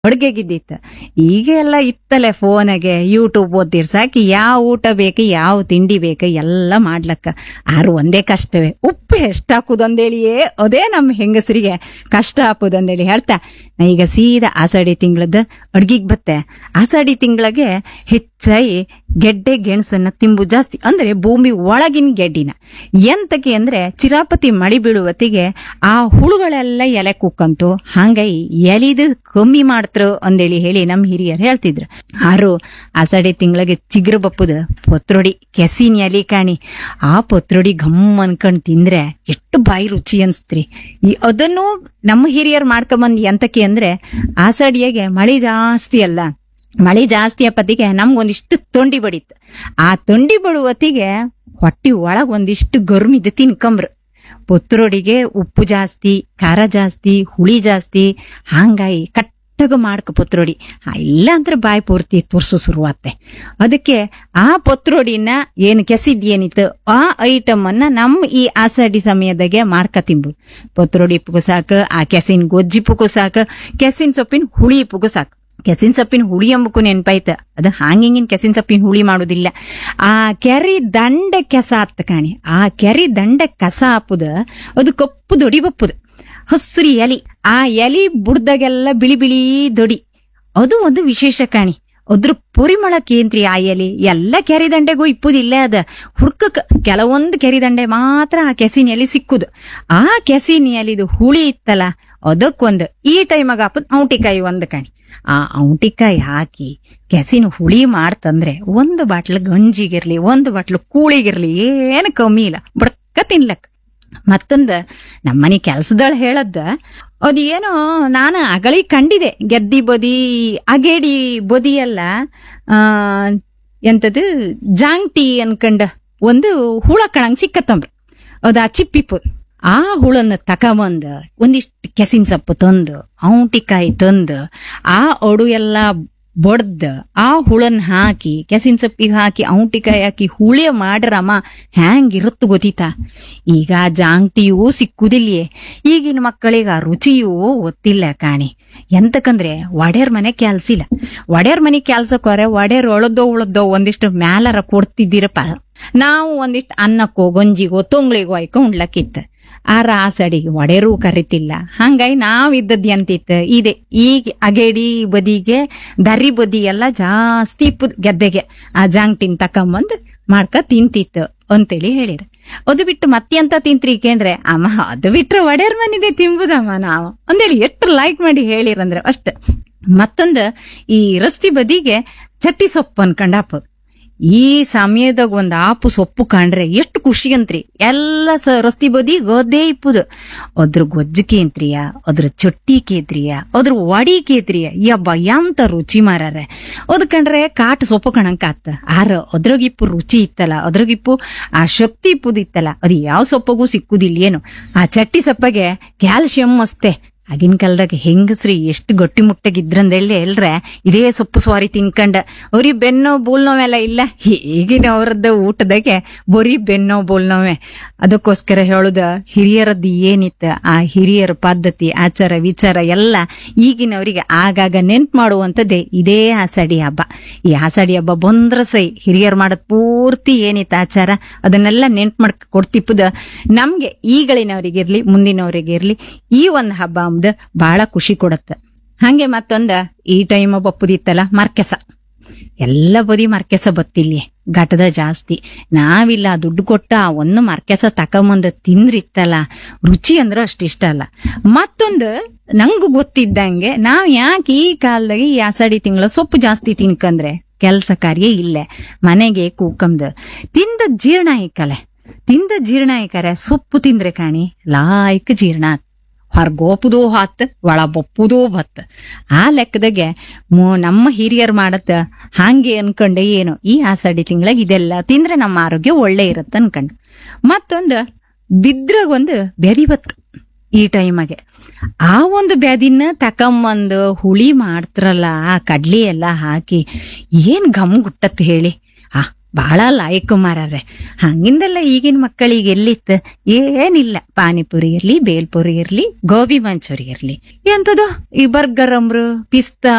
ಅಡ್ಗೆಗಿದ್ದಿತ್ತು ಈಗ ಎಲ್ಲ ಇತ್ತಲೆ ಫೋನಾಗೆ ಯೂಟ್ಯೂಬ್ ಓದ್ತಿರ್ ಸಾಕಿ ಯಾವ ಊಟ ಬೇಕು ಯಾವ ತಿಂಡಿ ಬೇಕು ಎಲ್ಲ ಮಾಡ್ಲಕ್ಕ ಆರು ಒಂದೇ ಕಷ್ಟವೇ ಉಪ್ಪು ಎಷ್ಟು ಹಾಕುದಂದೇಳಿಯೇ ಅದೇ ನಮ್ಮ ಹೆಂಗಸರಿಗೆ ಕಷ್ಟ ಹಾಕುದಂದೇಳಿ ಹೇಳ್ತಾ ನಾ ಈಗ ಸೀದಾ ಆಷಾಢಿ ತಿಂಗಳದ ಅಡ್ಗಿಗ್ ಬತ್ತೆ ಆಷಾಢಿ ತಿಂಗಳಿಗೆ ಹೆಚ್ಚಾಗಿ ಗೆಡ್ಡೆ ಗೆಣಸನ್ನ ತಿಂಬು ಜಾಸ್ತಿ ಅಂದ್ರೆ ಭೂಮಿ ಒಳಗಿನ ಗೆಡ್ಡಿನ ಎಂತಕ್ಕೆ ಅಂದ್ರೆ ಚಿರಾಪತಿ ಮಳಿ ಬೀಳುವತ್ತಿಗೆ ಆ ಹುಳುಗಳೆಲ್ಲ ಎಲೆ ಕುಕ್ಕಂತು ಹಂಗಾಗಿ ಎಲಿದು ಕಮ್ಮಿ ಮಾಡ್ತ್ರು ಅಂದೇಳಿ ಹೇಳಿ ನಮ್ ಹಿರಿಯರು ಹೇಳ್ತಿದ್ರು ಆರು ಆಷಾಢಿ ತಿಂಗಳಿಗೆ ಚಿಗ್ರ ಬಪ್ಪುದ ಪತ್ರೊಡಿ ಕೆಸಿನ ಎಲಿ ಕಾಣಿ ಆ ಪತ್ರೊಡಿ ಘಮ್ ಅನ್ಕೊಂಡ್ ತಿಂದ್ರೆ ಎಷ್ಟು ಬಾಯಿ ರುಚಿ ಅನ್ಸ್ತ್ರಿ ಈ ಅದನ್ನು ನಮ್ಮ ಹಿರಿಯರು ಮಾಡ್ಕೊಂಬಂದ್ ಎಂತಕ್ಕೆ ಅಂದ್ರೆ ಆಷಾಢಿಯಾಗೆ ಮಳಿ ಜಾಸ್ತಿ ಅಲ್ಲ ಮಳಿ ಜಾಸ್ತಿ ಅಪ್ಪತ್ತಿಗೆ ನಮ್ಗೊಂದಿಷ್ಟು ತೊಂಡಿ ಬಡಿತ್ತು ಆ ತೊಂಡಿ ಬಡುವತ್ತಿಗೆ ಹೊಟ್ಟಿ ಒಳಗ್ ಒಂದಿಷ್ಟು ಗರ್ಮಿದ್ದು ತಿನ್ಕಂಬ್ರು ಪುತ್ರೊಡಿಗೆ ಉಪ್ಪು ಜಾಸ್ತಿ ಖಾರ ಜಾಸ್ತಿ ಹುಳಿ ಜಾಸ್ತಿ ಹಂಗಾಗಿ ಕಟ್ಟಗ ಮಾಡ್ಕ ಪುತ್ರೊಡಿ ಆ, ಇಲ್ಲ ಅಂದ್ರೆ ಬಾಯಿ ಪೂರ್ತಿ ತುರ್ಸು ಶುರುವಾತ್ತೆ ಅದಕ್ಕೆ ಆ ಪತ್ರೊಡಿನ ಏನು ಕೆಸಿದ್ ಏನಿತ್ತು ಆ ಐಟಮ್ ಅನ್ನ ನಮ್ಮ ಈ ಆಷಾಢಿ ಸಮಯದಾಗೆ ಮಾಡ್ಕ ತಿಂಬುದು ಪತ್ರೊಡಿ ಪುಗು ಸಾಕು ಆ ಕೆಸಿನ ಗೊಜ್ಜಿ ಪುಗು ಸಾಕು ಕೆಸಿನ ಸೊಪ್ಪಿನ ಹುಳಿ ಪುಗು ಸಾಕು ಕೆಸಿನ ಸೊಪ್ಪಿನ ಹುಳಿ ಎಂಬಕ್ಕೂ ನೆನ್ಪಾಯ್ತ ಅದು ಹಾಂಗಿಂಗಿನ ಕೆಸಿನ ಸೊಪ್ಪಿನ ಹುಳಿ ಮಾಡುದಿಲ್ಲ ಆ ಕೆರಿ ದಂಡೆ ಕೆಸ ಆತ್ ಕಾಣಿ ಆ ಕೆರಿ ದಂಡೆ ಕಸ ಹಾಪುದ ಅದು ಕಪ್ಪು ದೊಡಿ ಬಪ್ಪುದು ಹಸ್ರಿ ಎಲಿ ಆ ಎಲಿ ಬುಡ್ದಾಗೆಲ್ಲ ಬಿಳಿ ಬಿಳಿ ದೊಡಿ ಅದು ಒಂದು ವಿಶೇಷ ಕಾಣಿ ಅದ್ರ ಪರಿಮಳ ಕೇಂದ್ರಿ ಆ ಎಲಿ ಎಲ್ಲ ಕೆರಿದಂಡೆಗೂ ಇಪ್ಪುದಿಲ್ಲ ಅದ ಹುಡ್ಕಕ್ ಕೆಲವೊಂದು ಕೆರಿದಂಡೆ ಮಾತ್ರ ಆ ಕೆಸಿನ ಎಲಿ ಸಿಕ್ಕುದು ಆ ಕೆಸಿನ ಎಲಿದು ಹುಳಿ ಇತ್ತಲ್ಲ ಅದಕ್ಕೊಂದು ಈ ಟೈಮಾಗ ಹಾಪುದ್ ಔಟಿಕಾಯಿ ಒಂದು ಕಣಿ ಆ ಔಟಿಕಾಯಿ ಹಾಕಿ ಕೆಸಿನ ಹುಳಿ ಮಾಡ್ತಂದ್ರೆ ಒಂದು ಬಾಟ್ಲು ಗಂಜಿಗಿರ್ಲಿ ಒಂದು ಬಾಟ್ಲು ಕೂಳಿಗಿರ್ಲಿ ಏನು ಕಮ್ಮಿ ಇಲ್ಲ ಬಡ್ಕ ತಿನ್ಲಕ್ ಮತ್ತೊಂದ ನಮ್ಮನೆ ಕೆಲ್ಸದಳ ಹೇಳದ್ದ ಅದೇನೋ ನಾನು ಅಗಳಿ ಕಂಡಿದೆ ಗೆದ್ದಿ ಬದಿ ಅಗೇಡಿ ಬದಿ ಎಲ್ಲ ಆ ಎಂತದು ಜಾಂಗ್ಟಿ ಅನ್ಕಂಡ ಒಂದು ಹುಳ ಕಣಂಗ್ ಸಿಕ್ಕತ್ತಂಬ್ರ ಅದ ಆ ಚಿಪ್ಪಿಪ್ಪು ಆ ಹುಳನ್ನ ತಕಬಂದ ಒಂದಿಷ್ಟು ಕೆಸಿನ ಸೊಪ್ಪು ತಂದು ಔಟಿಕಾಯಿ ತಂದು ಆ ಒಡು ಎಲ್ಲ ಬಡ್ದ ಆ ಹುಳನ್ ಹಾಕಿ ಕೆಸಿನ ಸೊಪ್ಪಿಗೆ ಹಾಕಿ ಔಟಿಕಾಯಿ ಹಾಕಿ ಹುಳಿಯ ಮಾಡ್ರಮ್ಮ ಹ್ಯಾಂಗಿರುತ್ತು ಗೊತ್ತಿತಾ ಈಗ ಆ ಜಾಂಗ್ಟಿಯೂ ಸಿಕ್ಕುದಿಲ್ಲಿಯೇ ಈಗಿನ ಮಕ್ಕಳಿಗೆ ಆ ರುಚಿಯೂ ಗೊತ್ತಿಲ್ಲ ಕಾಣಿ ಎಂತಕಂದ್ರೆ ಒಡೆಯರ್ ಮನೆ ಕೆಲ್ಸಿಲ್ಲ ಒಡೆಯರ್ ಮನೆ ಕೆಲ್ಸಕ್ಕೋರೆ ಒಡೆಯರ್ ಒಳದೋ ಉಳದೋ ಒಂದಿಷ್ಟು ಮ್ಯಾಲರ ಕೊಡ್ತಿದ್ದೀರಪ್ಪ ನಾವು ಒಂದಿಷ್ಟು ಅನ್ನಕ್ಕೋ ಗಂಜಿಗೋ ತೊಂಗ್ಳಿಗೋ ಆಯ್ಕೊ ಉಣ್ಲಕ್ಕಿತ್ತ ಆ ರಾಸಡಿಗೆ ಒಡೆರೂ ಕರಿತಿಲ್ಲ ಹಂಗಾಗಿ ನಾವ್ ಇದ್ದದ್ ಎಂತಿತ್ತು ಇದೆ ಈಗ ಅಗೇಡಿ ಬದಿಗೆ ದರಿ ಬದಿ ಎಲ್ಲ ಜಾಸ್ತಿ ಇಪ್ಪುದ್ ಗೆದ್ದೆಗೆ ಆ ಜಾಂಗ್ಟಿನ್ ತಕೊಂಬಂದ್ ಮಾಡ್ಕ ತಿಂತಿತ್ತು ಅಂತೇಳಿ ಹೇಳಿರ ಅದು ಬಿಟ್ಟು ಮತ್ತೆಂತ ತಿಂತ್ರಿ ಕೇಂದ್ರೆ ಅಮ್ಮ ಅದು ಬಿಟ್ರೆ ಒಡೆಯರ್ ಮನಿದೆ ತಿಂಬುದಮ್ಮ ನಾವು ಅಂದೇಳಿ ಎಷ್ಟು ಲೈಕ್ ಮಾಡಿ ಹೇಳಿರಂದ್ರೆ ಅಷ್ಟ ಮತ್ತೊಂದು ಈ ರಸ್ತಿ ಬದಿಗೆ ಚಟ್ಟಿ ಸೊಪ್ಪು ಅನ್ಕೊಂಡ್ ಹಾಕೋದು ಈ ಸಮಯದಾಗ ಒಂದ್ ಆಪು ಸೊಪ್ಪು ಕಾಣ್ರೆ ಎಷ್ಟು ಖುಷಿ ಅಂತ್ರಿ ಎಲ್ಲ ಸ ರಸ್ತಿ ಬದಿ ಗದ್ದೆ ಇಪ್ಪುದು ಅದ್ರ ಗೊಜ್ಜು ಕೇಂತ್ರಿಯ ಅದ್ರ ಚೊಟ್ಟಿ ಕೇತ್ರಿಯ ಅದ್ರ ವಡಿ ಕೇತ್ರಿಯ ಯಬ್ಬ ಎಂತ ರುಚಿ ಮಾರಾರೆ ಅದ್ ಕಂಡ್ರೆ ಕಾಟ್ ಸೊಪ್ಪು ಕಣಂಕ ಆತ ಆರ ಅದ್ರಾಗಿಪ್ಪು ರುಚಿ ಇತ್ತಲ್ಲ ಅದ್ರಾಗಿಪ್ಪು ಆ ಶಕ್ತಿ ಇಪ್ಪುದು ಇತ್ತಲ್ಲ ಅದು ಯಾವ ಸೊಪ್ಪಗೂ ಸಿಕ್ಕುದಿಲ್ಲ ಏನು ಆ ಚಟ್ಟಿ ಸೊಪ್ಪಗೆ ಕ್ಯಾಲ್ಸಿಯಂ ಅಸ್ತೆ ಆಗಿನ ಕಾಲದಾಗ ಹೆಂಗಸ್ರಿ ಎಷ್ಟು ಗಟ್ಟಿ ಮುಟ್ಟಗಿದ್ರಂದೇಳಿ ಎಲ್ರೆ ಇದೇ ಸೊಪ್ಪು ಸ್ವಾರಿ ತಿನ್ಕಂಡ ಅವ್ರಿಗೆ ಬೆನ್ನೋ ಬೋಲ್ ನೋವೆಲ್ಲ ಇಲ್ಲ ಈಗಿನ ಅವ್ರದ್ದು ಊಟದಾಗೆ ಬರೀ ಬೆನ್ನೋ ಬೋಲ್ ನೋವೆ ಅದಕ್ಕೋಸ್ಕರ ಹೇಳುದ ಹಿರಿಯರದ್ದು ಏನಿತ್ತ ಆ ಹಿರಿಯರ ಪದ್ಧತಿ ಆಚಾರ ವಿಚಾರ ಎಲ್ಲ ಈಗಿನವರಿಗೆ ಆಗಾಗ ನೆನ್ಪು ಮಾಡುವಂತದ್ದೇ ಇದೇ ಆಷಾಢಿ ಹಬ್ಬ ಈ ಆಷಾಢಿ ಹಬ್ಬ ಬಂದ್ರ ಸೈ ಹಿರಿಯರ್ ಮಾಡದ್ ಪೂರ್ತಿ ಏನಿತ್ತು ಆಚಾರ ಅದನ್ನೆಲ್ಲ ನೆನ್ಪು ಮಾಡ್ಕ ಕೊಡ್ತಿಪ್ಪದ ನಮ್ಗೆ ಈಗಳಿನವರಿಗಿರ್ಲಿ ಮುಂದಿನವರಿಗಿರ್ಲಿ ಈ ಒಂದ್ ಹಬ್ಬ ಅಂಬುದು ಬಹಳ ಖುಷಿ ಕೊಡತ್ತ ಹಂಗೆ ಮತ್ತೊಂದ ಈ ಟೈಮ್ ಬಪ್ಪುದಿತ್ತಲ್ಲ ಮರ್ಕೆಸ ಎಲ್ಲ ಬದಿ ಮರ್ಕೆಸ ಬತ್ತಿಲ್ಲಿ ಘಟದ ಜಾಸ್ತಿ ನಾವಿಲ್ಲ ದುಡ್ಡು ಕೊಟ್ಟ ಆ ಒಂದು ಮರ್ಕೆಸ ತಕೊಂಬಂದ ತಿಂದ್ರಿತ್ತಲ್ಲ ರುಚಿ ಅಂದ್ರೆ ಅಷ್ಟಿಷ್ಟ ಅಲ್ಲ ಮತ್ತೊಂದು ನಂಗೂ ಗೊತ್ತಿದ್ದಂಗೆ ನಾವ್ ಯಾಕೆ ಈ ಕಾಲದಾಗ ಈ ಆಷಾಢಿ ತಿಂಗಳ ಸೊಪ್ಪು ಜಾಸ್ತಿ ತಿನ್ಕಂದ್ರೆ ಕೆಲ್ಸ ಕಾರ್ಯ ಇಲ್ಲೇ ಮನೆಗೆ ಕೂಕಂದು ತಿಂದ ಜೀರ್ಣ ಐಕಲೆ ತಿಂದ ಜೀರ್ಣ ಐಕರೆ ಸೊಪ್ಪು ತಿಂದ್ರೆ ಕಾಣಿ ಲಾಯ್ಕ್ ಜೀರ್ಣ ಆತ್. ಹೊರ್ಗೋಪುದೂ ಹಾತ್ ಒಳ ಬಪ್ಪುದೂ ಬತ್ ಆ ಲೆಕ್ಕದಾಗೆ ಮು- ನಮ್ಮ ಹಿರಿಯರ್ ಮಾಡತ್ತ ಹಾಂಗೆ ಅನ್ಕೊಂಡೆ ಏನು ಈ ಆಷಾಢಿ ತಿಂಗಳಾಗ ಇದೆಲ್ಲ ತಿಂದ್ರೆ ನಮ್ಮ ಆರೋಗ್ಯ ಒಳ್ಳೆ ಇರತ್ತ ಅನ್ಕಂಡು ಮತ್ತೊಂದು ಬಿದ್ರಾಗ ಒಂದು ಬೆದಿ ಬತ್ ಈ ಟೈಮಾಗೆ ಆ ಒಂದು ಬ್ಯಾದಿನ ತಕೊಂಬಂದು ಹುಳಿ ಮಾಡ್ತಾರಲ್ಲ ಆ ಕಡ್ಲಿ ಎಲ್ಲ ಹಾಕಿ ಏನ್ ಘಮ್ ಗುಟ್ಟತ್ ಹೇಳಿ ಆ ಬಹಳ ಲಾಯ್ಕು ಮಾರಾರೆ ಹಂಗಿಂದೆಲ್ಲ ಈಗಿನ ಮಕ್ಕಳಿಗೆ ಎಲ್ಲಿತ್ತ ಏನಿಲ್ಲ ಪಾನಿಪುರಿ ಇರ್ಲಿ ಬೇಲ್ಪುರಿ ಇರ್ಲಿ ಗೋಬಿ ಮಂಚೂರಿ ಇರ್ಲಿ ಎಂತದು ಈ ಬರ್ಗರ್ ಅಂಬ್ರು ಪಿಸ್ತಾ